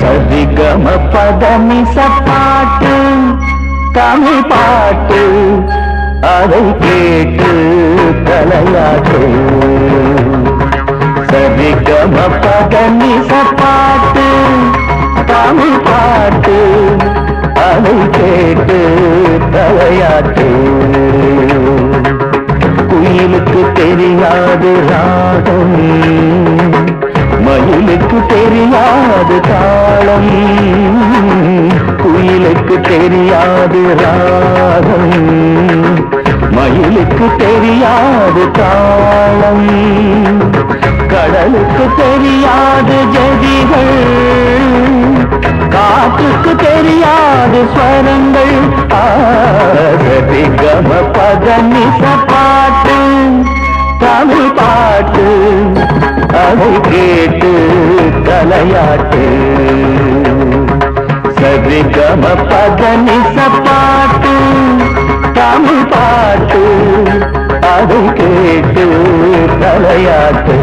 சரிகம பதமி சப்பாட்டு தமிழ் பாட்டு அதை கேட்டு தலையாட்டு சரிகம பதமி சப்பாட்டு தமிழ் பாட்டு அதை கேட்டு தலையாட்டு குயிலுக்கு தெரியாது ராகம் மயிலுக்கு தெரியாது தாளம் குயிலுக்கு தெரியாது ராகம் மயிலுக்கு தெரியாது தாளம் கடலுக்கு தெரியாது ஜதிகள் காற்றுக்கு தெரியாது ஸ்வரங்கள் ஆதி கம பதனிச பாட்டு தமிழ் பாட்டு அதை கேட்டு தலையாட்டு சரி கம பதனிச பாட்டு தமிழ் பாட்டு அதை கேட்டு தலையாட்டு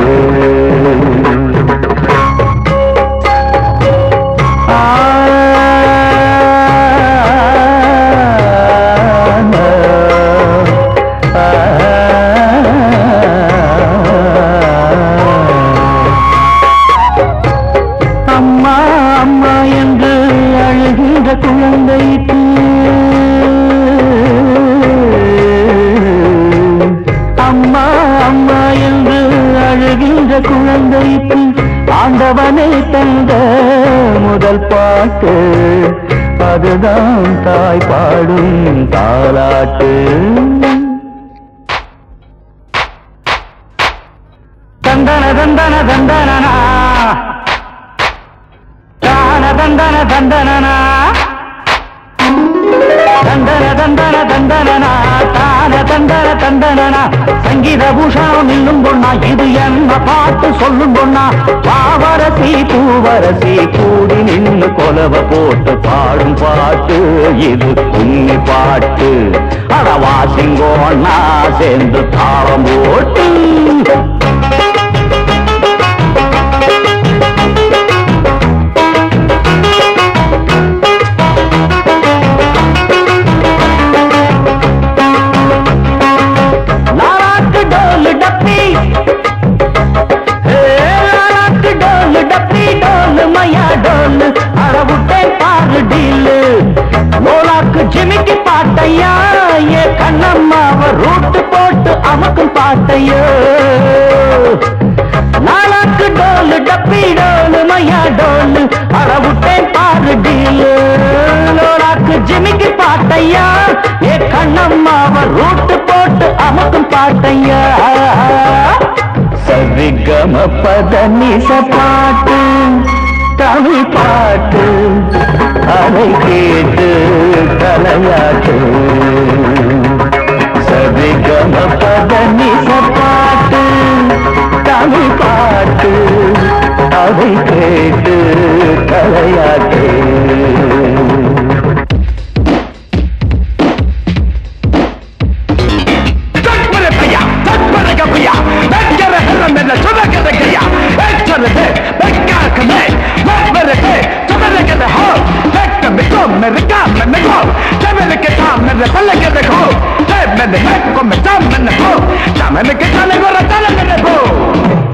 அம்மா அம்மா என்று அழுகின்ற குழந்தைக்கு அம்மா அம்மா என்று அழுகின்ற குழந்தைக்கு ஆண்டவனை தந்த முதல் பாட்டு அதுதான் தாய் பாடும் தாலாட்டு தந்தன தந்தன தந்தனனா தான தந்தன தந்தனனா தந்தன தந்தன தந்தனனா தான தந்தன தந்தனனா சங்கீத பூஷணம் இன்னும் பொண்ணா இது என்ன பாட்டு சொல்லும் பொண்ணா பாவரசி பூவரசி கூடி நின்னு கொலவ போட்டு பாடும் பாட்டு இது உன்னி பாட்டு அடவா சிங்கோண்ணா சேர்ந்து தாளம் போட்டு லாலாக்கு டோல் டப்பி ஏ, லாலாக்கு டோல் டப்பி டோல் மையா டோல் அறவுட்டே பாரு டீலு லோலாக்கு ஜிமிக்கி பாட்டையா ஏ கண்ணம்மாவ ரூட்டு போட்டு அமக்கும் பாட்டையோ லாலாக்கு டோல் டப்பி டோல் மையா டோல் அறவுட்டே பாரு டீலு லோலாக்கு ஜிமிக்கி பாட்டையா ஏ கண்ணம்மாவ ரூட்டு போட்டு அமக்கும் பாட்டையா சரிகம பதனிச பாட்டு தமிழ் பாட்டு அதை கேட்டு தலையாட்டு சரிகம பதனிச பாட்டு தமிழ் பாட்டு அதை கேட்டு தலையாட்டு தற்பரை பையா தற்பரை கப்பையா வெக்கர ஹெரம் என்ன சுமக்கத கையா எச்சரது வெக்காக்கமே வெப்பரது சுமரகத ஹோ வெக்க மிக்கம் மெருக்கா மென்னகோ செவனுக்கு தாம் மெல்ல பல்லக்கத ஹோ செவனு மெக்கோ மெத்தாம் மென்னகோ சமனுக்கு தலைவர தலை மென்னகோ